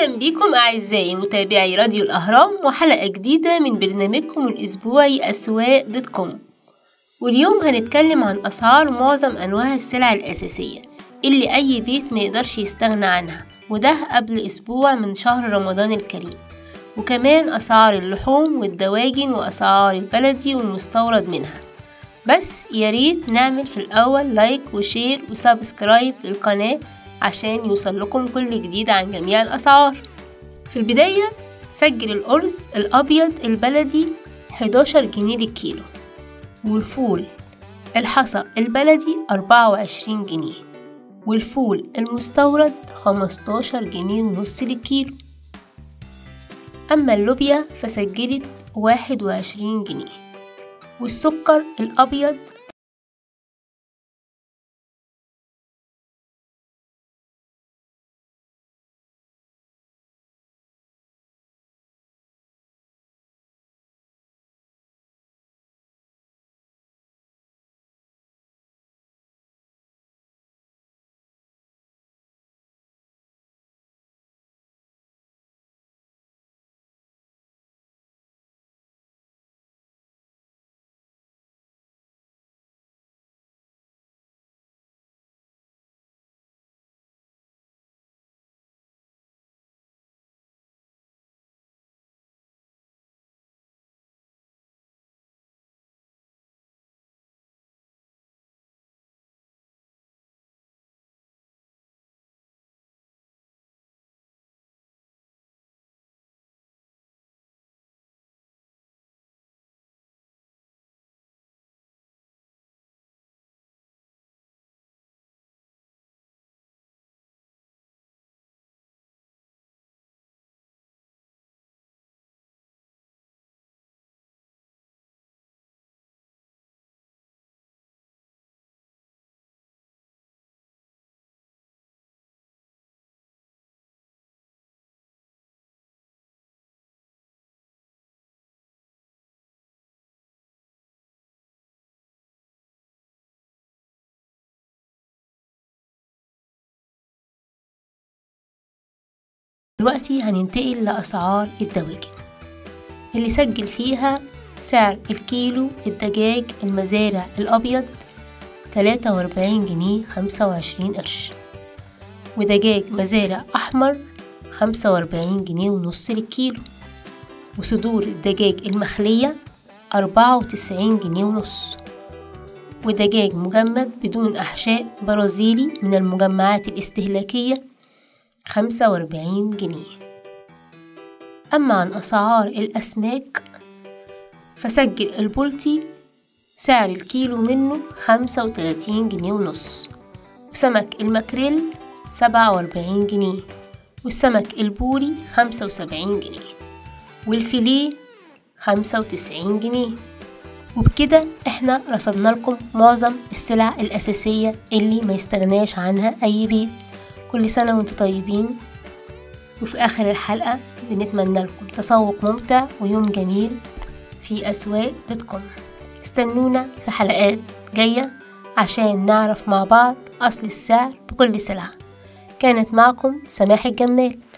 أهلا بكم أعزائي متابعي راديو الأهرام وحلقة جديدة من برنامجكم الأسبوعي أسواق دوت كوم واليوم هنتكلم عن أسعار معظم أنواع السلع الأساسية اللي أي بيت ما يقدرش يستغنى عنها وده قبل أسبوع من شهر رمضان الكريم وكمان أسعار اللحوم والدواجن وأسعار البلدي والمستورد منها بس ياريت نعمل في الأول لايك وشير وسبسكرايب للقناة عشان يوصل لكم كل جديد عن جميع الأسعار في البداية سجل الأرز الأبيض البلدي 11 جنيه للكيلو والفول الحصى البلدي 24 جنيه والفول المستورد 15 جنيه ونص للكيلو أما اللوبيا فسجلت 21 جنيه والسكر الأبيض دلوقتي هننتقل لأسعار الدواجن اللي سجل فيها سعر الكيلو الدجاج المزارع الأبيض تلاتة وأربعين جنيه خمسة وعشرين قرش ودجاج مزارع أحمر خمسة وأربعين جنيه ونص للكيلو وصدور الدجاج المخلية أربعة وتسعين جنيه ونص ودجاج مجمد بدون أحشاء برازيلي من المجمعات الاستهلاكية خمسة وأربعين جنيه أما عن أسعار الأسماك فسجل البولتي سعر الكيلو منه خمسة وتلاتين جنيه ونص وسمك المكريل سبعة وأربعين جنيه والسمك البوري خمسة وسبعين جنيه والفيليه خمسة وتسعين جنيه وبكده احنا رصدنا لكم معظم السلع الأساسية اللي ما يستغناش عنها أي بيت كل سنة وانتم طيبين وفي آخر الحلقة بنتمنى لكم تسوق ممتع ويوم جميل في أسواق دوت كوم استنونا في حلقات جاية عشان نعرف مع بعض أصل السعر بكل سلعة كانت معكم سماح الجمال